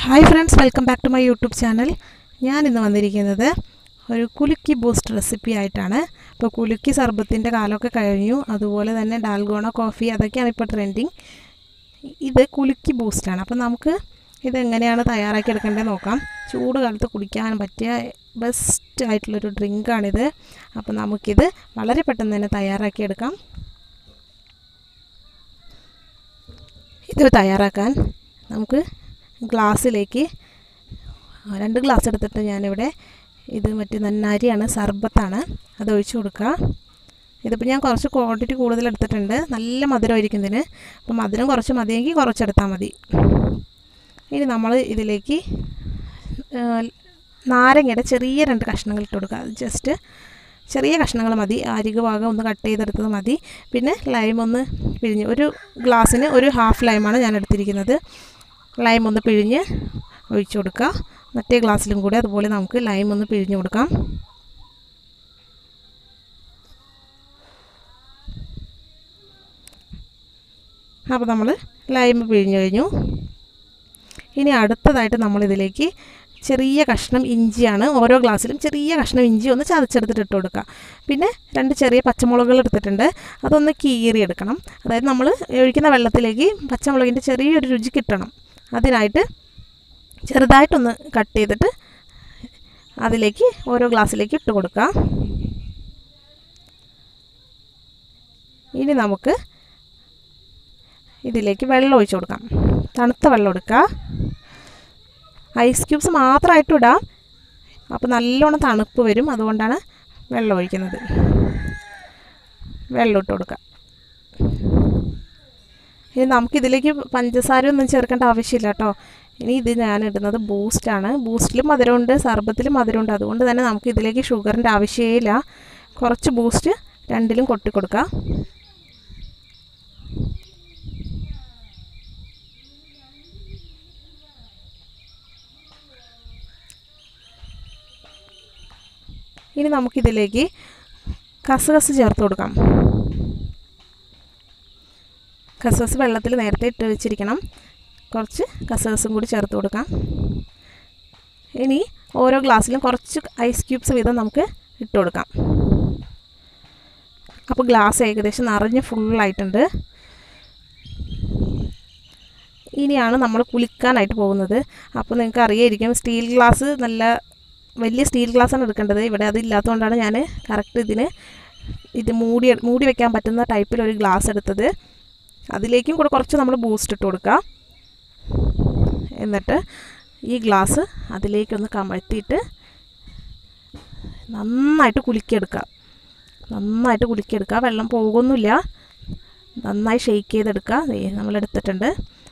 hi friends welcome back to my YouTube channel ഞാൻ ഇന്ന് വന്നിരിക്കുന്നത് ഒരു കുലുക്കി ബൂസ്റ്റ് റെസിപ്പി ആയിട്ടാണ് ഇപ്പോൾ കുലുക്കി സർബത്തിൻ്റെ കാലമൊക്കെ കഴിഞ്ഞു അതുപോലെ തന്നെ ഡാൽഗോണ കോഫി അതൊക്കെയാണ് ഇപ്പോൾ ട്രെൻഡിങ് ഇത് കുലുക്കി ബൂസ്റ്റാണ് അപ്പോൾ നമുക്ക് ഇതെങ്ങനെയാണ് തയ്യാറാക്കി എടുക്കേണ്ടത് നോക്കാം ചൂട് കാലത്ത് കുടിക്കാൻ പറ്റിയ ബെസ്റ്റ് ആയിട്ടുള്ളൊരു ഡ്രിങ്കാണിത് അപ്പോൾ നമുക്കിത് വളരെ പെട്ടെന്ന് തന്നെ തയ്യാറാക്കി എടുക്കാം ഇത് തയ്യാറാക്കാൻ നമുക്ക് ഗ്ലാസ്സിലേക്ക് രണ്ട് ഗ്ലാസ് എടുത്തിട്ട് ഞാനിവിടെ ഇത് മറ്റേ നന്നാരിയാണ് സർബത്താണ് അത് ഒഴിച്ചു കൊടുക്കുക ഇതിപ്പോൾ ഞാൻ കുറച്ച് ക്വാണ്ടിറ്റി കൂടുതൽ എടുത്തിട്ടുണ്ട് നല്ല മധുരമായിരിക്കും ഇതിന് അപ്പോൾ മധുരം കുറച്ച് മതിയെങ്കിൽ കുറച്ചെടുത്താൽ മതി ഇനി നമ്മൾ ഇതിലേക്ക് നാരങ്ങയുടെ ചെറിയ രണ്ട് കഷ്ണങ്ങൾ ഇട്ട് കൊടുക്കുക ജസ്റ്റ് ചെറിയ കഷ്ണങ്ങൾ മതി അരികു ഭാഗം ഒന്ന് കട്ട് ചെയ്തെടുത്തത് മതി പിന്നെ ലൈം ഒന്ന് പിഴിഞ്ഞ് ഒരു ഗ്ലാസ്സിന് ഒരു ഹാഫ് ലൈമാണ് ഞാൻ എടുത്തിരിക്കുന്നത് ലൈം ഒന്ന് പിഴിഞ്ഞ് ഒഴിച്ചു കൊടുക്കുക മറ്റേ ഗ്ലാസ്സിലും കൂടെ അതുപോലെ നമുക്ക് ലൈം ഒന്ന് പിഴിഞ്ഞ് കൊടുക്കാം അപ്പോൾ നമ്മൾ ലൈം പിഴിഞ്ഞ് കഴിഞ്ഞു ഇനി അടുത്തതായിട്ട് നമ്മളിതിലേക്ക് ചെറിയ കഷ്ണം ഇഞ്ചിയാണ് ഓരോ ഗ്ലാസ്സിലും ചെറിയ കഷ്ണം ഇഞ്ചി ഒന്ന് ചതച്ചെടുത്തിട്ട് ഇട്ട് കൊടുക്കുക പിന്നെ രണ്ട് ചെറിയ പച്ചമുളകുകൾ എടുത്തിട്ടുണ്ട് അതൊന്ന് കീറി എടുക്കണം അതായത് നമ്മൾ ഒഴിക്കുന്ന വെള്ളത്തിലേക്ക് പച്ചമുളകിൻ്റെ ചെറിയൊരു രുചി കിട്ടണം അതിനായിട്ട് ചെറുതായിട്ടൊന്ന് കട്ട് ചെയ്തിട്ട് അതിലേക്ക് ഓരോ ഗ്ലാസ്സിലേക്ക് ഇട്ട് കൊടുക്കുക ഇനി നമുക്ക് ഇതിലേക്ക് വെള്ളം ഒഴിച്ചു കൊടുക്കാം തണുത്ത വെള്ളം എടുക്കുക ഐസ് ക്യൂബ്സ് മാത്രമായിട്ട് ഇടാം അപ്പോൾ നല്ലോണം തണുപ്പ് വരും അതുകൊണ്ടാണ് വെള്ളം ഒഴിക്കുന്നത് വെള്ളം ഇട്ട് കൊടുക്കുക ഇനി നമുക്കിതിലേക്ക് പഞ്ചസാര ഒന്നും ചേർക്കേണ്ട ആവശ്യമില്ല കേട്ടോ ഇനി ഇത് ഞാൻ ഇടുന്നത് ബൂസ്റ്റാണ് ബൂസ്റ്റിലും മധുരമുണ്ട് സർബത്തിലും മധുരമുണ്ട് അതുകൊണ്ട് തന്നെ നമുക്ക് ഇതിലേക്ക് ഷുഗറിൻ്റെ ആവശ്യമില്ല കുറച്ച് ബൂസ്റ്റ് രണ്ടിലും കൊട്ടി കൊടുക്കുക ഇനി നമുക്കിതിലേക്ക് കസകസ് ചേർത്ത് കൊടുക്കാം കസകസ് വെള്ളത്തിൽ നേരത്തെ ഇട്ട് വെച്ചിരിക്കണം കുറച്ച് കസകസും കൂടി ചേർത്ത് കൊടുക്കാം ഇനി ഓരോ ഗ്ലാസ്സിലും കുറച്ച് ഐസ് ക്യൂബ്സ് വീതം നമുക്ക് ഇട്ട് കൊടുക്കാം അപ്പോൾ ഗ്ലാസ് ഏകദേശം നിറഞ്ഞ് ഫുള്ളായിട്ടുണ്ട് ഇനിയാണ് നമ്മൾ കുളിക്കാനായിട്ട് പോകുന്നത് അപ്പോൾ നിങ്ങൾക്ക് അറിയായിരിക്കും സ്റ്റീൽ ഗ്ലാസ് നല്ല വലിയ സ്റ്റീൽ ഗ്ലാസ്സാണ് എടുക്കേണ്ടത് ഇവിടെ അതില്ലാത്തതുകൊണ്ടാണ് ഞാൻ കറക്റ്റ് ഇതിന് ഇത് മൂടി മൂടി വെക്കാൻ പറ്റുന്ന ടൈപ്പിലൊരു ഗ്ലാസ് എടുത്തത് അതിലേക്കും കൂടെ കുറച്ച് നമ്മൾ ബൂസ്റ്റ് ഇട്ട് കൊടുക്കുക എന്നിട്ട് ഈ ഗ്ലാസ് അതിലേക്കൊന്ന് കമഴ്ത്തിയിട്ട് നന്നായിട്ട് കുലുക്കിയെടുക്കുക നന്നായിട്ട് കുലുക്കിയെടുക്കുക വെള്ളം പോകുന്നില്ല നന്നായി ഷെയ്ക്ക് ചെയ്തെടുക്കുക നമ്മളെടുത്തിട്ടുണ്ട്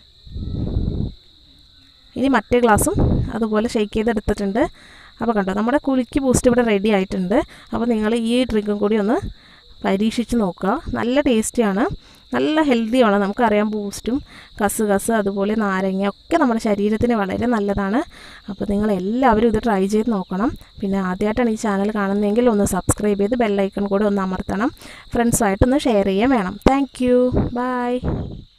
ഇനി മറ്റേ ഗ്ലാസും അതുപോലെ ഷെയ്ക്ക് ചെയ്തെടുത്തിട്ടുണ്ട് അപ്പോൾ കണ്ടോ നമ്മുടെ കുലുക്കി ബൂസ്റ്റ് ഇവിടെ റെഡി ആയിട്ടുണ്ട് അപ്പോൾ നിങ്ങൾ ഈ ഡ്രിങ്കും കൂടി ഒന്ന് പരീക്ഷിച്ച് നോക്കുക നല്ല ടേസ്റ്റിയാണ് നല്ല ഹെൽത്തിയാണ് നമുക്കറിയാം ബൂസ്റ്റും കസ് കസ് അതുപോലെ നാരങ്ങ ഒക്കെ നമ്മുടെ ശരീരത്തിന് വളരെ നല്ലതാണ് അപ്പോൾ നിങ്ങൾ എല്ലാവരും ഇത് ട്രൈ ചെയ്ത് നോക്കണം പിന്നെ ആദ്യമായിട്ടാണ് ഈ ചാനൽ കാണുന്നതെങ്കിൽ ഒന്ന് സബ്സ്ക്രൈബ് ചെയ്ത് ബെല്ലൈക്കൺ കൂടെ ഒന്ന് അമർത്തണം ഫ്രണ്ട്സുമായിട്ടൊന്ന് ഷെയർ ചെയ്യാൻ വേണം താങ്ക് യു ബൈ